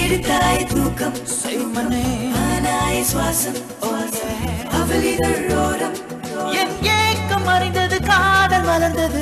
எடுத்தாய் தூக்கம் செய்மனே ஆனாய் சுவாசம் அவளிதழோரம் என் ஏக்கம் அறிந்தது காதல் மலர்ந்தது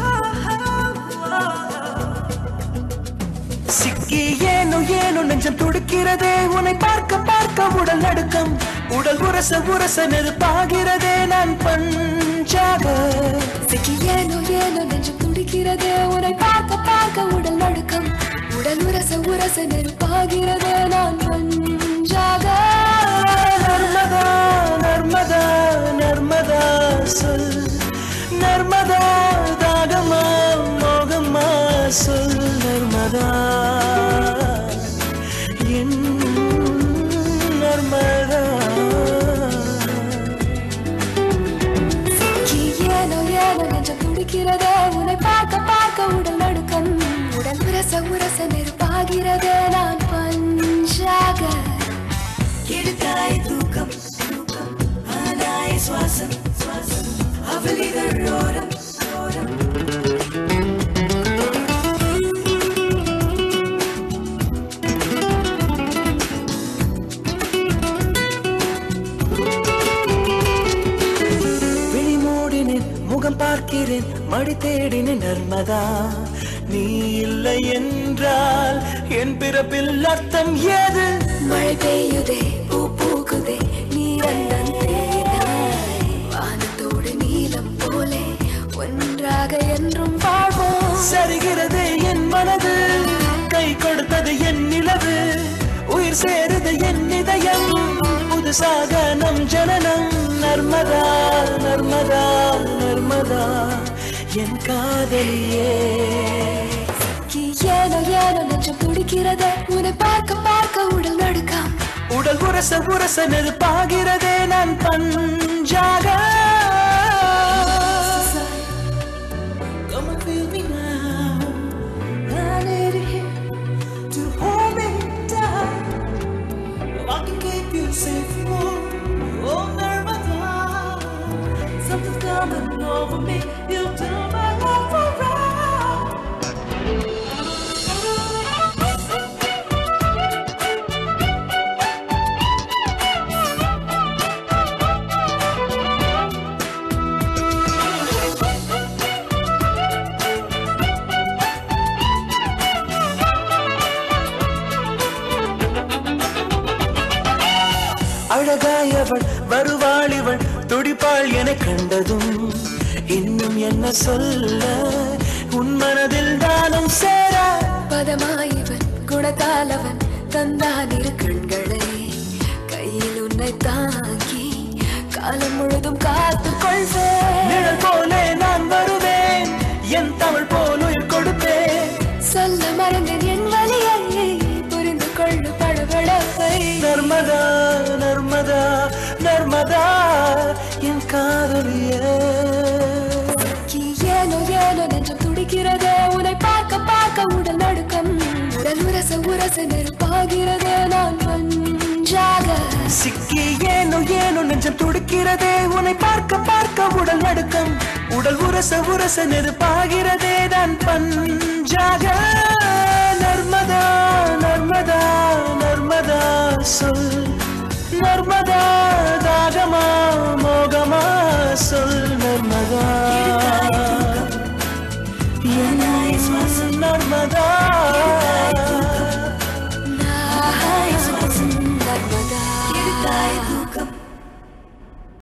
சிக்கி ஏனோ ஏனோ நெஞ்சம் துடிக்கிறதே உன்னை பார்க்க பார்க்க உடல் நடுக்கம் உடல் உரச உரச நெருப்பாகிறதே நான் பஞ்சாக சிக்கி ஏனோ ஏனோ நெஞ்சம் துடிக்கிறதே உன்னை பார்க்க பார்க்க உடல் நடுக்கம் உடல் உரச உரச நெருப்பாகிறதே நான் பஞ்சாக நர்மதா நர்மதா நர்மதா சொல் நர்மதா தாகமா மோகமா சொல் நர்மதா என் நர்மதா சிக்கி ஏனோ ஏனோ நெஞ்சம் துடிக்கிறதே உன்னை பார்க்க பார்க்க உடல் நடுக்கம் உடல் உரச உரச நெருப்பாகிறதே நான் பஞ்சாக எடுத்தாய் தூக்கம் தூக்கம் ஆனாய் சுவாசம் சுவாசம் அவளிதழோரம் ஓரம் விழி மூடினேன் முகம் பார்க்கிறேன் மடி தேடினேன் நர்மதா நீ இல்லை என்றால் என் பிறப்பில் அர்த்தம் ஏது மழை பெய்யுதே பூ பூக்குதே நீ அண்ணன் தேனாய் வானத்தோடு நீலம் போலே ஒன்றாக என்றும் வாழ்வோம் சரிகிறது என் மனது கை கொடுத்தது என் நிலவு உயிர் சேருது என் இதயம் புதுசாக நம் ஜனனம் நர்மதா நர்மதா நர்மதா என் காதலியே சிக்கி ஏனோ ஏனோ நெஞ்சம் துடிக்கிறதே உன்னை பார்க்க பார்க்க உடல் நடுக்கம் உடல் உரச உரச நெருப்பாகிறதே நான் பஞ்சாக Come and feel me now. I need you here to hold me down. I can keep you safe more. Oh, Nirvana. Something's coming over me. You do my life around. அழகாயவள் வருவாளிவள் துடிப்பாள் என கண்டதும் இன்னும் என்ன சொல்ல உன் மனதில் தானும் சேர பதமாயவன் குணத்தாலவன் தந்தான் இரு கண்களை கையில் உன்னை தாங்கி காலம் முழுதும் காத்து கொள்வேன் நிழல் போலே நான் வருவேன் என் தமிழ் போல் உயிர் கொடுப்பேன் சொல்ல மறந்தேன் என் வழியை புரிந்து கொள்ளு படபடப்பை நர்மதா நர்மதா நர்மதா என் காதலியே கி ஏனோ ஏனோ நெஞ்சம் துடிக்கிறதே உன்னை பார்க்க பார்க்க உடல் நடுக்கம் உடல் உரச உரச நெருப்பாகிறதே நான் பஞ்சாக சிக்கி ஏனோ ஏனோ நெஞ்சம் துடிக்கிறதே உன்னை பார்க்க பார்க்க உடல் நடுக்கம் உடல் உரச உரச நெருப்பாகிறதே நான் பஞ்சாக நர்மதா நர்மதா நர்மதா சொல் நர்மதா தாகமா மோகமா சொல் நர்மதா ஆனாய் சுவாசம் நர்மதா நாய் சுவாசம் நர்மதா எடுத்தாய்